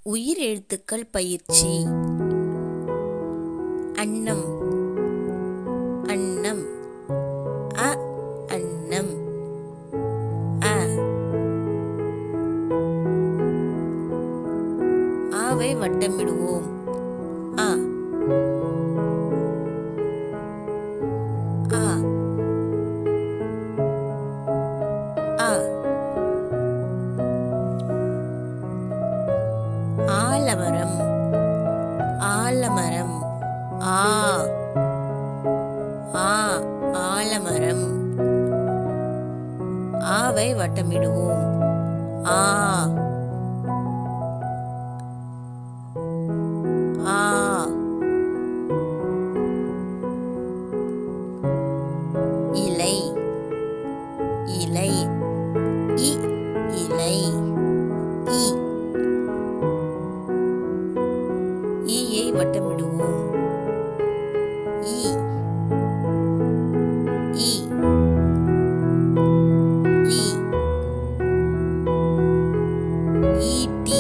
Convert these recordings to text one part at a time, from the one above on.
உயிர் எழுத்துக்கள் பயிற்சி அன்னம் அன்னம் அ அன்னம் அ ஆவை வட்டமிடுவோம் ஆ ஆ ஆ ஆலமரம் ஆலமரம் ஆ ஆ ஆலமரம் ஆவை வட்டமிடுவோம் ஆ ஆ இலை இலை இ இலை இ ஈயை வட்டமிடுவோம் ஈ ஈ ஈ ஈட்டி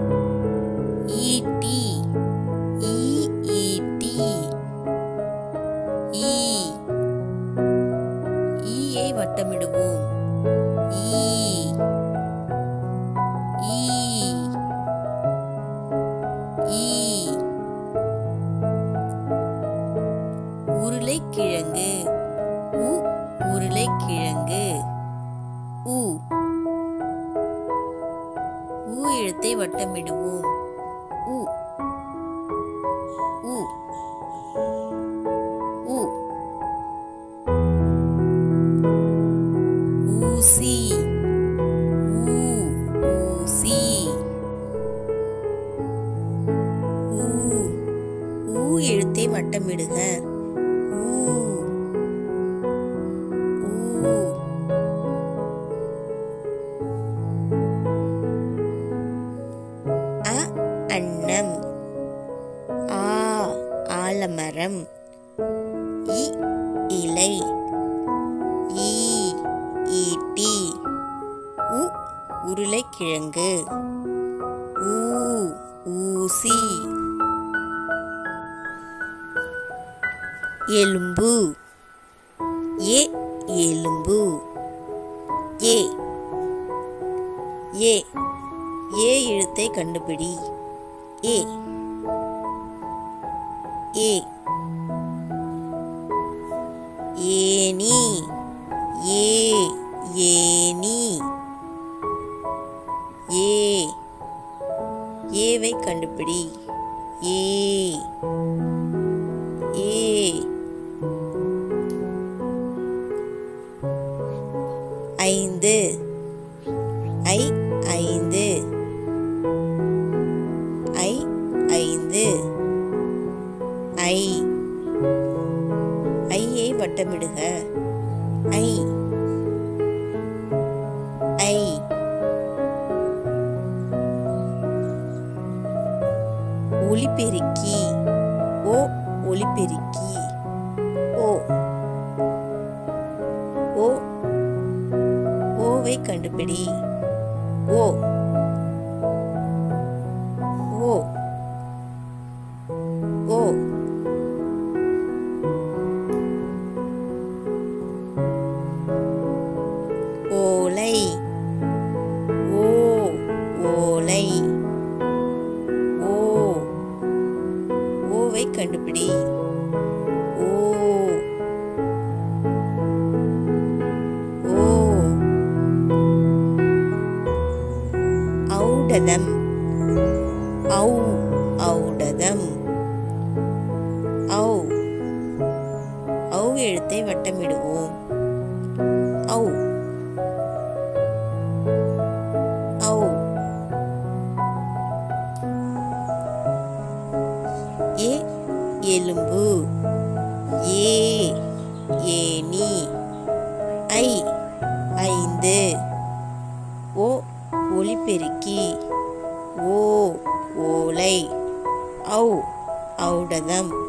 ஈட்டி ஈ ஈட்டி ஈ ஈயை வட்டமிடுவோம் ஈ ஈ ஈ உருளைக்கிழங்கு உ உருளைக்கிழங்கு உ ஊ எழுத்தை வட்டமிடுவோம் உ உ உ ஊசி ஊ ஊசி ஊ ஊ எழுத்தை வட்டமிடுக ஊ ஊ அ அன்னம் ஆ ஆலமரம் இ இலை ஈ ஈட்டி உ உருளைக்கிழங்கு ஊ ஊசி எலும்பு ஏ எலும்பு ஏ ஏ ஏ எழுத்தை கண்டுபிடி ஏ ஏ ஏனி ஏ ஏனி ஏ ஏவை கண்டுபிடி ஏ ஏ ஐந்து ஐ ஐந்து ஐ ஐந்து ஐ ஐயை வட்டமிடுக ஐ ஐ ஒளிபெருக்கி ஓ ஒளிபெருக்கி ஓ ஓ ஓவை கண்டுபிடி ஓ ஓ ஓ ஓலை ஓ ஓலை ஓ ஓவை கண்டுபிடி ஓ ஓ ஔடதம் ஔ ஔடதம் ஔ ஔ எழுத்தை வட்டமிடுவோம் ஔ ஔ ஏ எலும்பு ஏ ஏனி ஐ ஐந்து ஓ ஒளிபெருக்கி ஓ ஓலை ஔ ஔடதம்